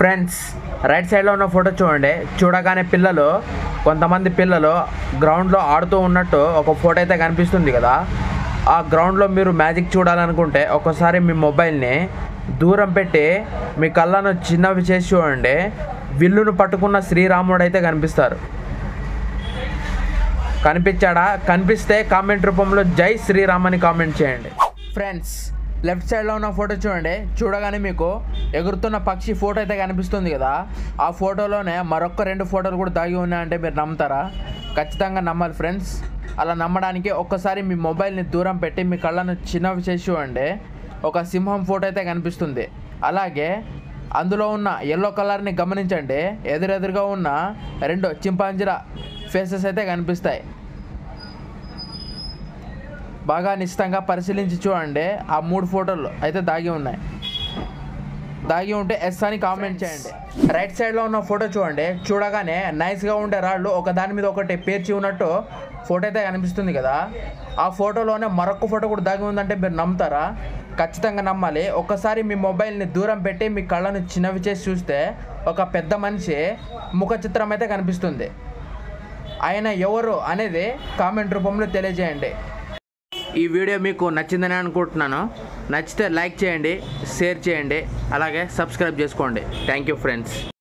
friends right సైడ్లో ఉన్న photo చూడండి చూడగానే పిల్లలు కొంతమంది పిల్లలు గ్రౌండ్లో ఆడుతూ ఉన్నట్టు ఒక ఫోటో అయితే కనిపిస్తుంది కదా ఆ గ్రౌండ్లో మీరు మ్యాజిక్ చూడాలనుకుంటే ఒకసారి మీ మొబైల్ని దూరం పెట్టి మీ కళ్ళను చిన్నవి చేసి చూడండి విల్లును పట్టుకున్న శ్రీరాముడు అయితే కనిపిస్తారు కనిపించాడా కనిపిస్తే కామెంట్ రూపంలో జై శ్రీరామ్ అని కామెంట్ చేయండి ఫ్రెండ్స్ లెఫ్ట్ సైడ్లో ఉన్న ఫోటో చూడండి చూడగానే మీకు ఎగురుతున్న పక్షి ఫోటో అయితే కనిపిస్తుంది కదా ఆ ఫోటోలోనే మరొక రెండు ఫోటోలు కూడా దాగి ఉన్నాయంటే మీరు నమ్ముతారా ఖచ్చితంగా నమ్మాలి ఫ్రెండ్స్ అలా నమ్మడానికి ఒక్కసారి మీ మొబైల్ని దూరం పెట్టి మీ కళ్ళను చిన్నవి చేసి చూడండి ఒక సింహం ఫోటో అయితే కనిపిస్తుంది అలాగే అందులో ఉన్న ఎల్లో కలర్ని గమనించండి ఎదురెదురుగా ఉన్న రెండు చింపాంజిరా ఫేసెస్ అయితే కనిపిస్తాయి బాగా నిశ్చితంగా పరిశీలించి చూడండి ఆ మూడు ఫోటోలు అయితే దాగి ఉన్నాయి దాగి ఉంటే ఎస్ అని కామెంట్ చేయండి రైట్ సైడ్లో ఉన్న ఫోటో చూడండి చూడగానే నైస్గా ఉండే రాళ్ళు ఒక దాని మీద ఒకటి పేర్చి ఉన్నట్టు ఫోటో అయితే కనిపిస్తుంది కదా ఆ ఫోటోలోనే మరొక ఫోటో కూడా దాగి ఉందంటే మీరు నమ్ముతారా ఖచ్చితంగా నమ్మాలి ఒకసారి మీ మొబైల్ని దూరం పెట్టి మీ కళ్ళను చిన్నవి చేసి చూస్తే ఒక పెద్ద మనిషి ముఖ చిత్రం అయితే కనిపిస్తుంది ఆయన ఎవరు అనేది కామెంట్ రూపంలో తెలియజేయండి ఈ వీడియో మీకు నచ్చిందని అనుకుంటున్నాను నచ్చితే లైక్ చేయండి షేర్ చేయండి అలాగే సబ్స్క్రైబ్ చేసుకోండి థ్యాంక్ యూ ఫ్రెండ్స్